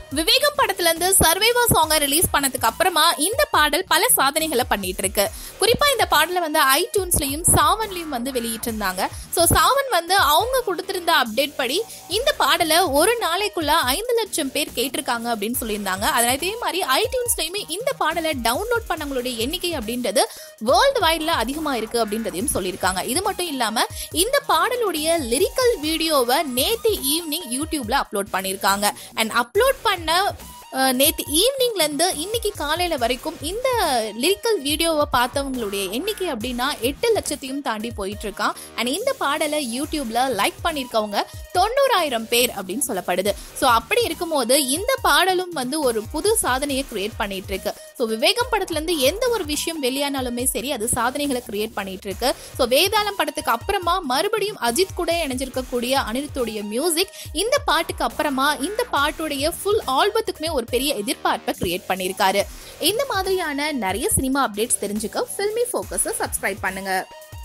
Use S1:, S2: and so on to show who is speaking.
S1: விவேகம் படத்துல இருந்து சர்வைவா சாங்கை ரிலீஸ் பண்ணதுக்கு அப்புறமா இந்த பாடல் பல சாதனைகளை பண்ணிட்டு இருக்கு குறிப்பா இந்த பாடலை வந்து ஐடியூன்ஸ்லயும் சாவன்லயும் வந்து வெளியிட்டிருந்தாங்க ஸோ சாவன் வந்து அவங்க கொடுத்திருந்த அப்டேட் படி இந்த பாடலை ஒரு நாளைக்குள்ள ஐந்து லட்சம் பேர் கேட்டிருக்காங்க அப்படின்னு சொல்லியிருந்தாங்க அதே அதே மாதிரி ஐடியூன்ஸ்லயுமே இந்த பாடலை டவுன்லோட் பண்ணவங்களுடைய எண்ணிக்கை அப்படின்றது வேர்ல்டு வைட்ல அதிகமா இருக்கு அப்படின்றதையும் சொல்லியிருக்காங்க இது மட்டும் இல்லாம இந்த பாடலுடைய லிரிக்கல் வீடியோவை நேத்து ஈவினிங் யூடியூப்ல அப்லோட் பண்ணியிருக்காங்க அண்ட் அப்லோட் பண்ண அஹ், நேத்து ஈவினிங்ல இருந்து இன்னைக்கு காலையில வரைக்கும் இந்த லிரிக்கல் வீடியோவை பார்த்தவங்களுடைய எண்ணிக்கை அப்படின்னா எட்டு லட்சத்தையும் தாண்டி போயிட்டு இருக்கான் அண்ட் இந்த பாடலை யூடியூப்ல லைக் பண்ணியிருக்கவங்க தொண்ணூறாயிரம் பேர் அப்படின்னு சொல்லப்படுது ஸோ அப்படி இருக்கும்போது இந்த பாடலும் வந்து ஒரு புது சாதனையை கிரியேட் பண்ணிட்டு இருக்கு ஸோ விவேகம் படத்துல இருந்து எந்த ஒரு விஷயம் வெளியானாலுமே சரி அது சாதனைகளை கிரியேட் பண்ணிட்டு இருக்கு ஸோ வேதாளம் படத்துக்கு அப்புறமா மறுபடியும் அஜித் கூட இணைஞ்சிருக்கக்கூடிய அனிருத்துடைய மியூசிக் இந்த பாட்டுக்கு அப்புறமா இந்த பாட்டுடைய ஃபுல் ஆல்பத்துக்குமே ஒரு பெரிய எதிர்பார்ப்பை கிரியேட் பண்ணியிருக்காரு இந்த மாதிரியான நிறைய சினிமா அப்டேட்ஸ் தெரிஞ்சுக்க ஃபில்மி ஃபோக்கஸை சப்ஸ்கிரைப் பண்ணுங்க